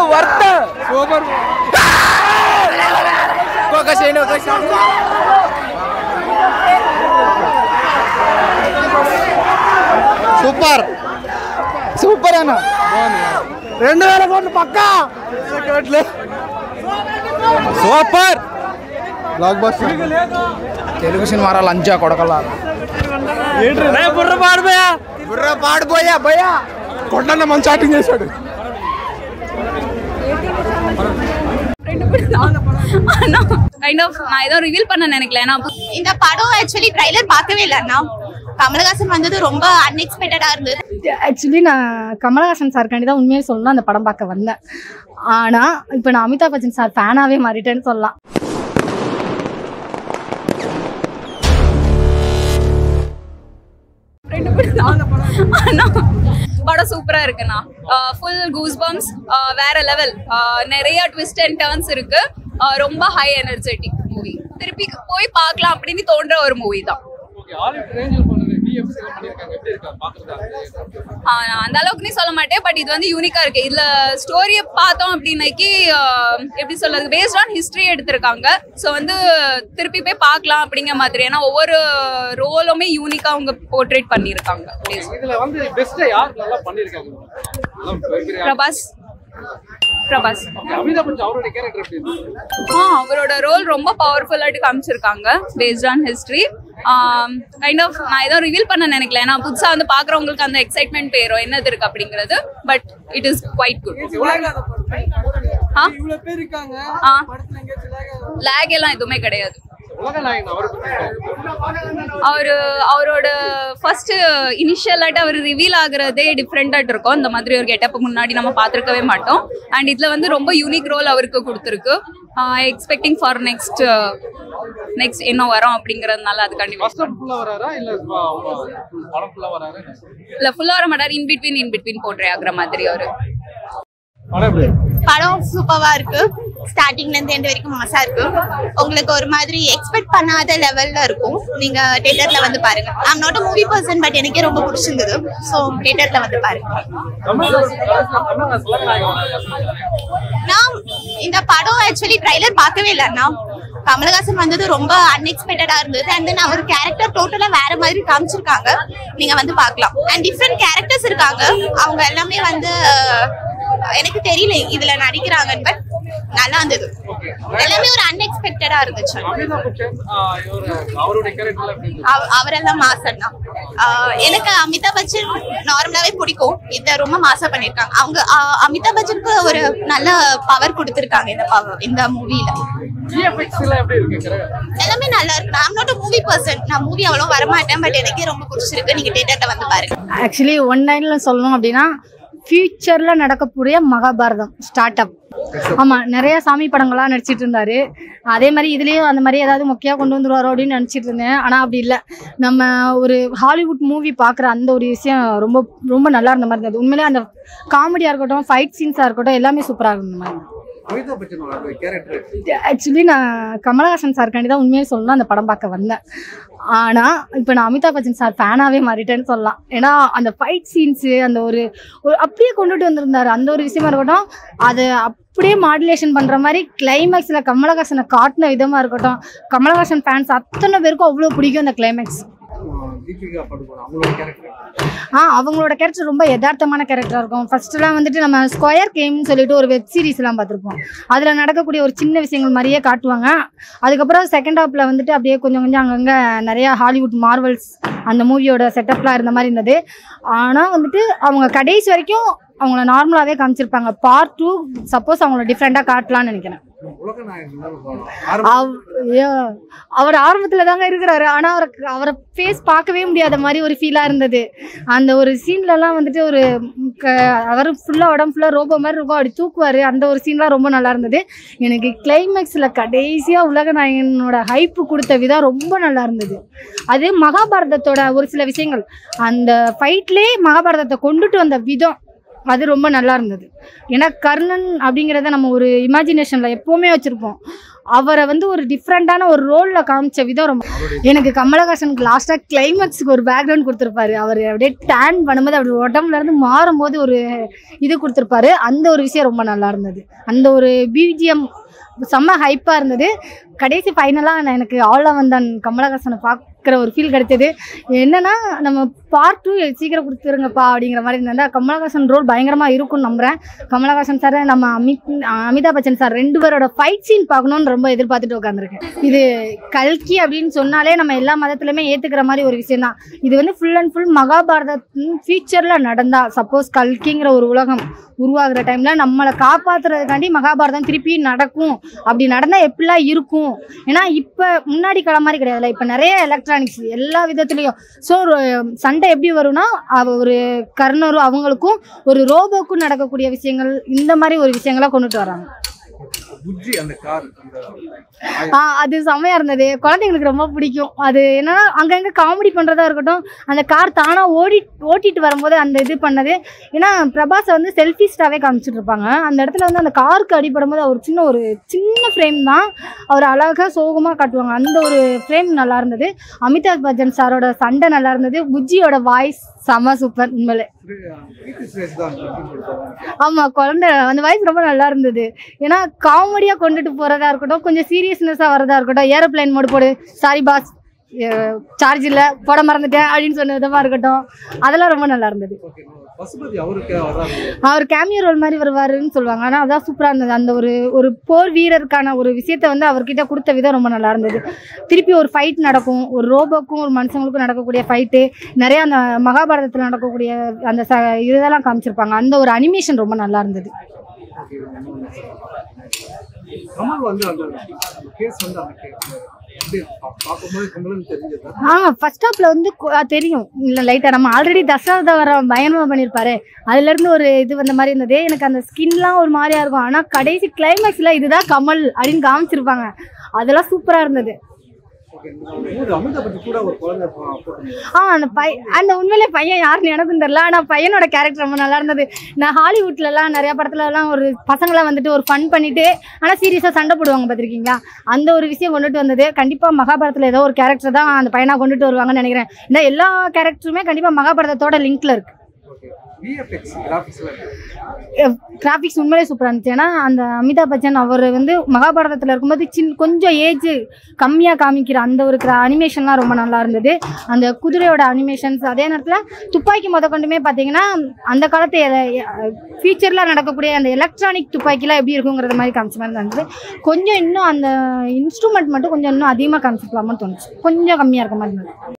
ವರ್ತ super ఒకసేను ఒకసేను super super అన్న రెండు వేల కోట్లు పక్కా కోట్లు సూపర్ బ్లాక్ బస్టర్ తెలుగు సినిమా లంచా కొడకల్లా బుర్ర పాడిపోయా బుర్ర పాడిపోయా భయ్యా కొండన్న మంచి యాక్టింగ్ చేశాడు கைண்ட் ஆஃப் நான் ஏதோ ரிவீல் பண்ண நினைக்கல ஏன்னா இந்த படம் ஆக்சுவலி ட்ரைலர் பார்க்கவே இல்லை அண்ணா கமலஹாசன் வந்தது ரொம்ப அன்எக்ஸ்பெக்டடா இருந்தது ஆக்சுவலி நான் கமலஹாசன் சார்க்காண்டி தான் உண்மையை சொல்லணும் அந்த படம் பார்க்க வந்தேன் ஆனால் இப்போ நான் அமிதாப் பச்சன் சார் ஃபேனாகவே மாறிட்டேன்னு சொல்லலாம் ஆனா படம் சூப்பரா இருக்குண்ணா ஃபுல் கூஸ் பம்ப்ஸ் வேற லெவல் நிறைய ட்விஸ்ட் அண்ட் டர்ன்ஸ் இருக்கு ஆஹ் ரொம்ப ஹை எனர்ஜெட்டிக் மூவி திருப்பி போய் பார்க்கலாம் அப்படின்னு தோன்ற ஒரு மூவி தான் ஆஹ் அந்த அளவுக்கு நீ சொல்ல மாட்டேன் பட் இது வந்து யூனிக்கா இருக்கு இதுல ஸ்டோரியை பார்த்தோம் அப்படின்னாக்கி ஆஹ் எப்படி சொல்றது பேஸ்ட் ஆன் ஹிஸ்டரி எடுத்திருக்காங்க ஸோ வந்து திருப்பி போய் பார்க்கலாம் அப்படிங்கிற மாதிரி ஏன்னா ஒவ்வொரு ரோலுமே யூனிக்கா அவங்க போர்ட்ரேட் பண்ணியிருக்காங்க இதுல வந்து பெஸ்ட் யார் நல்லா பண்ணிருக்காங்க நல்லா பெரிய- பிரபாஸ் பிரபாஸ் அமிதாப் பச்சன் அவருடைய கேரக்டர் எப்படி இருக்கு ஆ அவரோட ரோல் ரொம்ப பவர்ஃபுல்லாட்டு காமிச்சிருக்காங்க based on history kind of நான் ஏதோ ரிவீல் பண்ண நினைக்கல ஏன்னா புதுசா வந்து பாக்குறவங்களுக்கு அந்த எக்ஸைட்மெண்ட் போயிடும் என்னது இருக்கு அப்படிங்கிறது but it is quite good a lag எல்லாம் எதுவுமே கிடையாது உலக நாயகன் அவரை பத்தி அவரு அவரோட ஃபர்ஸ்ட் இனிஷியலாட்டு அவர் ரிவீல் ஆகுறதே டிஃப்ரெண்டாக இருக்கும் இந்த மாதிரி ஒரு கெட்டப் முன்னாடி நம்ம பார்த்துருக்கவே மாட்டோம் அண்ட் இதுல வந்து ரொம்ப யூனிக் ரோல் அவருக்கு கொடுத்துருக்கு எக்ஸ்பெக்டிங் ஃபார் நெக்ஸ்ட் நெக்ஸ்ட் என்ன வரோம் அப்படிங்கறதுனால அது கண்டிப்பா ஃபர்ஸ்ட் ஹாஃப் ஃபுல்லா வராரா இல்ல அவங்க படம் ஃபுல்லா வராரா இல்ல ஃபுல்லா வர மாட்டார் இன் பிட்வீன் இன் பிட்வீன் போட்ரே ஆகுற மாதிரி அவரு படம் எப்படி படம் சூப்பரா இருக்கு ஸ்டார்டிங்ல இருந்து எண்ட் வரைக்கும் மாசா இருக்கு உங்களுக்கு ஒரு மாதிரி எக்ஸ்பெக்ட் பண்ணாத லெவல்ல இருக்கும் நீங்க தியேட்டர்ல வந்து பாருங்க I'm not movie person but எனக்கே ரொம்ப பிடிச்சிருந்தது ஸோ தியேட்டர்ல வந்து பாருங்க நான் இந்த படம் ஆக்சுவலி ட்ரைலர் பார்க்கவே இல்லை அண்ணா கமலஹாசன் வந்தது ரொம்ப அன்எக்ஸ்பெக்டடா இருந்தது அண்ட் தென் அவர் கேரக்டர் டோட்டலா வேற மாதிரி காமிச்சிருக்காங்க நீங்க வந்து பார்க்கலாம் அண்ட் டிஃப்ரெண்ட் கேரக்டர்ஸ் இருக்காங்க அவங்க எல்லாமே வந்து அஹ், எனக்கு தெரியல இதுல நடிக்கிறாங்கன்னு பட் நல்லா இருந்தது எல்லாமே ஒரு அன்எக்ஸ்பெக்டடா இருந்துச்சு அமிதாப் பச்சன் ஆஹ், இவரு அவருடைய கேரக்டர்ல எப்படி இருக்கு அவ- அவரெல்லாம் மாசம் தான் எனக்கு அமிதாப் பச்சன் நார்மலாவே பிடிக்கும் இத ரொம்ப மாசா பண்ணிருக்காங்க அவங்க ஆஹ், அமிதாப் பச்சனுக்கு ஒரு நல்ல பவர் கொடுத்திருக்காங்க இந்த பவர் இந்த மூவில விஎஃப்எக்ஸ் எல்லாம் எப்படி இருக்கு correct? எல்லாமே நல்லா இருக்கு நான் நாட் மூவி பர்சன் நான் மூவி அவ்வளவு வரமாட்டேன் பட் எனக்கே ரொம்ப பிடிச்சிருக்கு நீங்க தியேட்டர்ல வந்து பாருங்க ஆக்சுவலி ஒன் லைனில் சொல்லணும் அப்படின்னா ஃப்யூச்சரில் நடக்கக்கூடிய மகாபாரதம் ஸ்டார்ட் அப் ஆமாம் நிறைய சாமி படங்கள்லாம் நடிச்சிட்டு இருந்தாரு அதே மாதிரி இதுலேயும் அந்த மாதிரி ஏதாவது முக்கியம் கொண்டு வந்துருவாரோ அப்படின்னு நினச்சிட்டு இருந்தேன் ஆனால் அப்படி இல்லை நம்ம ஒரு ஹாலிவுட் மூவி பார்க்குற அந்த ஒரு விஷயம் ரொம்ப ரொம்ப நல்லா இருந்த மாதிரி இருந்தது உண்மையிலே அந்த காமெடியாக இருக்கட்டும் ஃபைட் சீன்ஸாக இருக்கட்டும் எல்லாமே சூப்பராக இருந்த மாதிரி இருந்தது. அமிதாப் பச்சனோட கேரக்டர் ஆக்சுவலி நான் கமலஹாசன் சார்க்காண்டி தான் உண்மையை சொல்லணும் அந்த படம் பார்க்க வந்தேன் ஆனால் இப்போ நான் அமிதாப் பச்சன் சார் ஃபேனாகவே மாறிட்டேன்னு சொல்லலாம் ஏன்னா அந்த ஃபைட் சீன்ஸு அந்த ஒரு ஒரு அப்படியே கொண்டுட்டு வந்திருந்தாரு அந்த ஒரு விஷயமா இருக்கட்டும் அதை அப்படியே மாடுலேஷன் பண்ணுற மாதிரி கிளைமேக்ஸில் கமலஹாசனை காட்டின விதமாக இருக்கட்டும் கமலஹாசன் ஃபேன்ஸ் அத்தனை பேருக்கும் அவ்வளோ பிடிக்கும் அந்த கிளைமேக்ஸ் தீபிகா படுகோன் அவங்களோட கேரக்டர் ஆ அவங்களோட கேரக்டர் ரொம்ப யதார்த்தமான கேரக்டராக இருக்கும் ஃபர்ஸ்ட்லாம் வந்துட்டு நம்ம ஸ்கொயர் கேம்னு சொல்லிட்டு ஒரு வெப் சீரிஸ்லாம் பார்த்துருப்போம் அதில் நடக்கக்கூடிய ஒரு சின்ன விஷயங்கள் மாதிரியே காட்டுவாங்க அதுக்கப்புறம் செகண்ட் ஹாப்பில் வந்துட்டு அப்படியே கொஞ்சம் கொஞ்சம் அங்கங்கே நிறையா ஹாலிவுட் மார்வல்ஸ் அந்த மூவியோட செட்டப்லாம் இருந்த மாதிரி இருந்தது ஆனால் வந்துட்டு அவங்க கடைசி வரைக்கும் அவங்கள நார்மலாகவே காமிச்சிருப்பாங்க பார்ட் டூ சப்போஸ் அவங்கள டிஃப்ரெண்ட்டாக காட்டலாம்னு நினைக்கிறேன் உலக நாயகன் அவ்- ஐயோ, அவர் ஆரம்பத்துல தாங்க இருக்கிறாரு ஆனா அவருக்கு அவரை ஃபேஸ் பார்க்கவே முடியாத மாதிரி ஒரு ஃபீலா இருந்தது அந்த ஒரு சீன்ல எல்லாம் வந்துட்டு ஒரு க- அவர் ஃபுல்லா உடம்பு ஃபுல்லா ரோபோ மாதிரி இருக்கும் அப்படி தூக்குவாரு அந்த ஒரு சீன்லாம் ரொம்ப நல்லா இருந்தது எனக்கு கிளைமேக்ஸ்ல கடைசியா உலகநாயகனோட ஹைப்பு கொடுத்த விதம் ரொம்ப நல்லா இருந்தது அது மகாபாரதத்தோட ஒரு சில விஷயங்கள் அந்த ஃபைட்லேயே மகாபாரதத்தை கொண்டுட்டு வந்த விதம் அது ரொம்ப நல்லா இருந்தது ஏன்னா கர்ணன் அப்படிங்கிறத நம்ம ஒரு இமேஜினேஷனில் எப்போவுமே வச்சுருப்போம் அவரை வந்து ஒரு டிஃப்ரெண்ட்டான ஒரு ரோலில் காமிச்ச விதம் ரொம்ப எனக்கு கமலஹாசனுக்கு லாஸ்ட்டாக கிளைமேக்ஸுக்கு ஒரு பேக்ரவுண்ட் கொடுத்துருப்பாரு அவர் அப்படியே டேன் பண்ணும்போது அப்படி உடம்புல இருந்து மாறும்போது ஒரு இது கொடுத்துருப்பாரு அந்த ஒரு விஷயம் ரொம்ப நல்லா இருந்தது அந்த ஒரு பிஜிஎம் செம்ம ஹைப்பாக இருந்தது கடைசி ஃபைனலாக எனக்கு ஆல் வந்தான் கமலஹாசனை பார்க்குற ஒரு ஃபீல் கிடைச்சது என்னன்னா நம்ம பார்ட் டூ சீக்கிரம் கொடுத்துருங்கப்பா அப்படிங்கிற மாதிரி இருந்தா கமலஹாசன் ரோல் பயங்கரமாக இருக்கும்னு நம்புகிறேன் கமலஹாசன் சார் நம்ம அமித் அமிதாப் பச்சன் சார் ரெண்டு பேரோட ஃபைட் சீன் பார்க்கணுன்னு ரொம்ப எதிர்பார்த்துட்டு உட்காந்துருக்கேன் இது கல்கி அப்படின்னு சொன்னாலே நம்ம எல்லா மதத்துலையுமே ஏற்றுக்கிற மாதிரி ஒரு விஷயம் தான் இது வந்து ஃபுல் அண்ட் ஃபுல் மகாபாரதத்தின் ஃபியூச்சரில் நடந்தா சப்போஸ் கல்கிங்கிற ஒரு உலகம் உருவாகிற டைமில் நம்மளை காப்பாற்றுறதுக்காண்டி மகாபாரதம் திருப்பி நடக்கும் அப்படி நடந்தால் எப்படிலாம் இருக்கும் ஏன்னா இப்போ முன்னாடி காலம் மாதிரி கிடையாதுல்ல இப்போ நிறைய எலக்ட்ரானிக்ஸ் எல்லா விதத்துலேயும் ஸோ சண்டை எப்படி வரும்னா அவ ஒரு கர்ணரும் அவங்களுக்கும் ஒரு ரோபோக்கும் நடக்கக்கூடிய விஷயங்கள் இந்த மாதிரி ஒரு விஷயங்களை கொண்டுட்டு வராங்க புஜ்ஜி அந்த கார் அந்த ஆ அது செம்மையா இருந்தது குழந்தைங்களுக்கு ரொம்ப பிடிக்கும் அது என்னன்னா அங்கங்க காமெடி பண்றதா இருக்கட்டும் அந்த கார் தானா ஓடி ஓட்டிட்டு வரும்போது அந்த இது பண்ணது ஏன்னா பிரபாஸை வந்து செல்ஃபி ஸ்டாவே காமிச்சிட்டு இருப்பாங்க அந்த இடத்துல வந்து அந்த காருக்கு அடிபடும் போது அவர் சின்ன ஒரு சின்ன ஃப்ரேம் தான் அவர் அழகா சோகமா காட்டுவாங்க அந்த ஒரு ஃப்ரேம் நல்லா இருந்தது அமிதாப் பச்சன் சாரோட சண்டை நல்லா இருந்தது புஜ்ஜியோட வாய்ஸ் செம சூப்பர் உண்மையிலே கீர்த்தி சுரேஷ் தான் அந்த team கொடுத்தாங்க. ஆமா குழந்தை அந்த வாய்ஸ் ரொம்ப நல்லா இருந்தது ஏன்னா காமெடியா கொண்டுட்டு போறதா இருக்கட்டும் கொஞ்சம் சீரியஸ்னஸா வரதா இருக்கட்டும் ஏரோப்ளைன் மோடு போடு சாரி பாஸ் சார்ஜ் இல்ல போட மறந்துட்டேன் அப்படின்னு சொன்ன விதமா இருக்கட்டும் அதெல்லாம் ரொம்ப நல்லா இருந்தது ஓகே பசுபதி அவருக்கு வர்றாரு அவர் கேமியோ ரோல் மாதிரி வருவாருன்னு சொல்லுவாங்க ஆனால் அதான் சூப்பராக இருந்தது அந்த ஒரு ஒரு போர் வீரருக்கான ஒரு விஷயத்த வந்து அவர்கிட்ட கொடுத்த விதம் ரொம்ப நல்லா இருந்தது திருப்பி ஒரு ஃபைட் நடக்கும் ஒரு ரோபோக்கும் ஒரு மனுஷங்களுக்கும் நடக்கக்கூடிய ஃபைட்டு நிறைய அந்த மகாபாரதத்தில் நடக்கக்கூடிய அந்த ச இதெல்லாம் காமிச்சிருப்பாங்க அந்த ஒரு அனிமேஷன் ரொம்ப நல்லா இருந்தது கமல் வந்து அந்த கேஸ் வந்து அந்த கேஸ் எப்படி பா- பார்க்கும்போது கமலன் தெரிஞ்சது ஆ ஃபர்ஸ்ட் ஹாப்ல வந்து கொ- ஆ, தெரியும் இல்லை லைட்டாக நம்ம ஆல்ரெடி தசாவத வர பயணமாக பண்ணியிருப்பாரு அதுலேருந்து ஒரு இது வந்த மாதிரி இருந்தது எனக்கு அந்த ஸ்கின்லாம் ஒரு மாதிரியா இருக்கும் ஆனால் கடைசி கிளைமேக்ஸில் இதுதான் கமல் அப்படின்னு காமிச்சிருப்பாங்க அதெல்லாம் சூப்பராக இருந்தது ஓகே ஒரு அமிதாப் பத்தி கூட ஒரு குழந்தை போ- போட்டிருந்தது ஆ அந்த பை அந்த உண்மையிலே பையன் யாருன்னு எனக்கும் தெரியல ஆனால் பையனோட கேரக்டர் ரொம்ப நல்லா இருந்தது நான் ஹாலிவுட்லலாம் நிறைய படத்துலலாம் ஒரு பசங்களாம் வந்துட்டு ஒரு ஃபன் பண்ணிட்டு ஆனால் சீரியஸாக சண்டை போடுவாங்க பார்த்துருக்கீங்களா அந்த ஒரு விஷயம் கொண்டுட்டு வந்தது கண்டிப்பாக மகாபாரதத்தில் ஏதோ ஒரு கேரக்டர் தான் அந்த பையனாக கொண்டுட்டு வருவாங்கன்னு நினைக்கிறேன் இந்த எல்லா கேரக்டருமே கண்டிப்பாக மகாபாரதத்தோட லிங்க்ல இருக்கு ஓகே விஎஃப்எக்ஸ் கிராஃபிக்ஸ்ல கிராஃபிக்ஸ் உண்மையிலே சூப்பராக இருந்துச்சு ஏன்னா அந்த அமிதாப் பச்சன் அவர் வந்து மகாபாரதத்தில் இருக்கும்போது சின் கொஞ்சம் ஏஜ் கம்மியாக காமிக்கிற அந்த ஒரு அனிமேஷன்லாம் ரொம்ப நல்லா இருந்தது அந்த குதிரையோட அனிமேஷன்ஸ் அதே நேரத்தில் துப்பாக்கி முத கொண்டுமே பார்த்தீங்கன்னா அந்த காலத்து ஃபியூச்சரில் நடக்கக்கூடிய அந்த எலக்ட்ரானிக் துப்பாக்கிலாம் எப்படி இருக்குங்கிறத மாதிரி காமிச்ச மாதிரி இருந்தது கொஞ்சம் இன்னும் அந்த இன்ஸ்ட்ருமெண்ட் மட்டும் கொஞ்சம் இன்னும் அதிகமாக காமிச்சிக்கலாமான்னு தோணுச்சு கொஞ்சம் கம்மியாக இருக்க மாதிரி இருந்தது